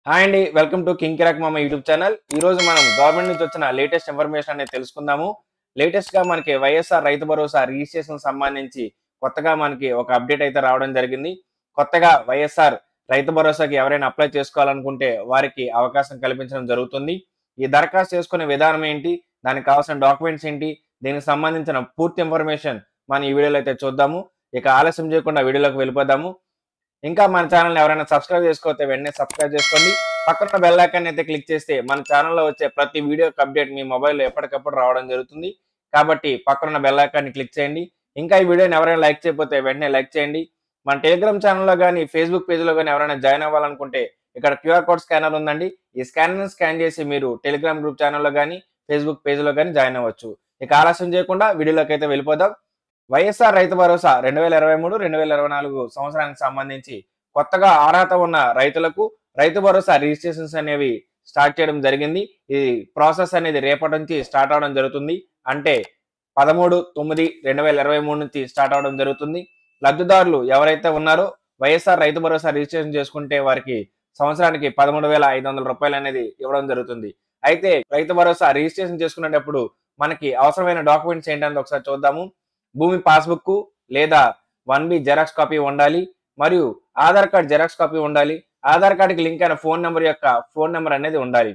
hi అండి welcome to king కిరాక్ మామ యూట్యూబ్ ఛానల్ ఈ రోజు మనం గవర్నమెంట్ నుంచి వచ్చిన లేటెస్ట్ ఇన్ఫర్మేషన్ అనేది తెలుసుకుందాము లేటెస్ట్ గా మనకి వైఎస్ఆర్ రైతు భరోసా రిజిస్ట్రేషన్ సంబంధించి కొత్తగా మనకి ఒక అప్డేట్ అయితే రావడం జరిగింది కొత్తగా వైఎస్ఆర్ రైతు భరోసాకి ఎవరైనా అప్లై చేసుకోవాలనుకుంటే వారికి అవకాశం కల్పించడం జరుగుతుంది ఈ దరఖాస్తు చేసుకునే విధానం ఏంటి దానికి కావాల్సిన డాక్యుమెంట్స్ ఏంటి దీనికి సంబంధించిన పూర్తి ఇన్ఫర్మేషన్ మనం ఈ వీడియోలో అయితే చూద్దాము ఇక ఆలస్యం చేయకుండా వీడియోలోకి వెళ్ళిపోదాము ఇంకా మన ఛానల్ ఎవరైనా సబ్స్క్రైబ్ చేసుకోతే వెంటనే సబ్స్క్రైబ్ చేసుకోండి పక్కన బెల్ ఐకాన్ అయితే క్లిక్ చేస్తే మన ఛానల్లో వచ్చే ప్రతి వీడియోకి అప్డేట్ మీ మొబైల్లో ఎప్పటికప్పుడు రావడం జరుగుతుంది కాబట్టి పక్కన బెల్ ఐకాన్ని క్లిక్ చేయండి ఇంకా ఈ వీడియోని ఎవరైనా లైక్ చేయకపోతే వెంటనే లైక్ చేయండి మన టెలిగ్రామ్ ఛానల్లో కానీ ఫేస్బుక్ పేజ్లో కానీ ఎవరైనా జాయిన్ అవ్వాలనుకుంటే ఇక్కడ క్యూఆర్ కోడ్ స్కానర్ ఉందండి ఈ స్కానర్ స్కాన్ చేసి మీరు టెలిగ్రామ్ గ్రూప్ ఛానల్లో కానీ ఫేస్బుక్ పేజ్లో కానీ జాయిన్ అవ్వచ్చు ఇక ఆలస్యం చేయకుండా వీడియోలోకి అయితే వెళ్ళిపోదాం వైఎస్ఆర్ రైతు భరోసా రెండు వేల ఇరవై మూడు రెండు వేల ఇరవై నాలుగు సంవత్సరానికి సంబంధించి కొత్తగా అర్హత ఉన్న రైతులకు రైతు భరోసా రిజిస్ట్రేషన్స్ అనేవి స్టార్ట్ చేయడం జరిగింది ఈ ప్రాసెస్ అనేది రేపటి నుంచి స్టార్ట్ అవడం జరుగుతుంది అంటే పదమూడు తొమ్మిది రెండు వేల ఇరవై మూడు నుంచి స్టార్ట్ అవడం జరుగుతుంది లబ్ధిదారులు ఎవరైతే ఉన్నారో వైఎస్ఆర్ రైతు భరోసా రిజిస్ట్రేషన్ చేసుకుంటే వారికి సంవత్సరానికి పదమూడు వేల ఐదు వందల రూపాయలు అనేది ఇవ్వడం జరుగుతుంది అయితే రైతు భరోసా రిజిస్ట్రేషన్ చేసుకునేటప్పుడు మనకి అవసరమైన డాక్యుమెంట్స్ ఏంటనేది ఒకసారి చూద్దాము భూమి పాస్బుక్ లేదా వన్ బి జెరాక్స్ కాపీ ఉండాలి మరియు ఆధార్ కార్డ్ జెరాక్స్ కాపీ ఉండాలి ఆధార్ కార్డుకి లింక్ అయిన ఫోన్ నెంబర్ యొక్క ఫోన్ నెంబర్ అనేది ఉండాలి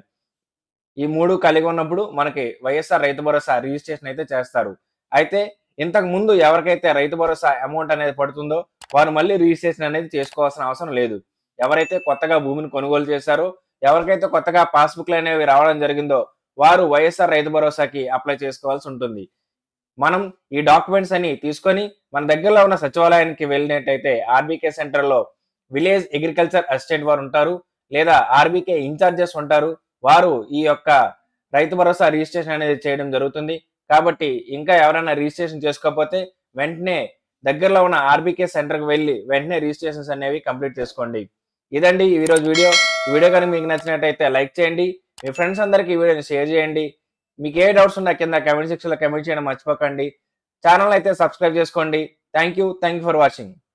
ఈ మూడు కలిగి ఉన్నప్పుడు మనకి వైఎస్ఆర్ రైతు భరోసా రిజిస్ట్రేషన్ అయితే చేస్తారు అయితే ఇంతకు ముందు ఎవరికైతే రైతు భరోసా అమౌంట్ అనేది పడుతుందో వారు మళ్ళీ రిజిస్ట్రేషన్ అనేది చేసుకోవాల్సిన అవసరం లేదు ఎవరైతే కొత్తగా భూమిని కొనుగోలు చేశారో ఎవరికైతే కొత్తగా పాస్బుక్లు అనేవి రావడం జరిగిందో వారు వైఎస్ఆర్ రైతు భరోసాకి అప్లై చేసుకోవాల్సి ఉంటుంది మనం ఈ డాక్యుమెంట్స్ అని తీసుకొని మన దగ్గరలో ఉన్న సచివాలయానికి వెళ్ళినట్టయితే ఆర్బీకే సెంటర్ లో విలేజ్ అగ్రికల్చర్ అసిస్టెంట్ వారు ఉంటారు లేదా ఆర్బీకే ఇన్ఛార్జెస్ ఉంటారు వారు ఈ యొక్క రైతు భరోసా రిజిస్ట్రేషన్ అనేది చేయడం జరుగుతుంది కాబట్టి ఇంకా ఎవరైనా రిజిస్ట్రేషన్ చేసుకోకపోతే వెంటనే దగ్గరలో ఉన్న ఆర్బీకే సెంటర్కి వెళ్ళి వెంటనే రిజిస్ట్రేషన్స్ అనేవి కంప్లీట్ చేసుకోండి ఇదండి ఈ రోజు వీడియో ఈ వీడియో కనుక మీకు నచ్చినట్టయితే లైక్ చేయండి మీ ఫ్రెండ్స్ అందరికి ఈ వీడియోని షేర్ చేయండి మీకు ఏ డౌట్స్ ఉన్నా కింద కమెంట్ సెక్షన్ లో కమెంట్ చేయడం మర్చిపోకండి ఛానల్ అయితే సబ్స్క్రైబ్ చేసుకోండి thank you thank you for watching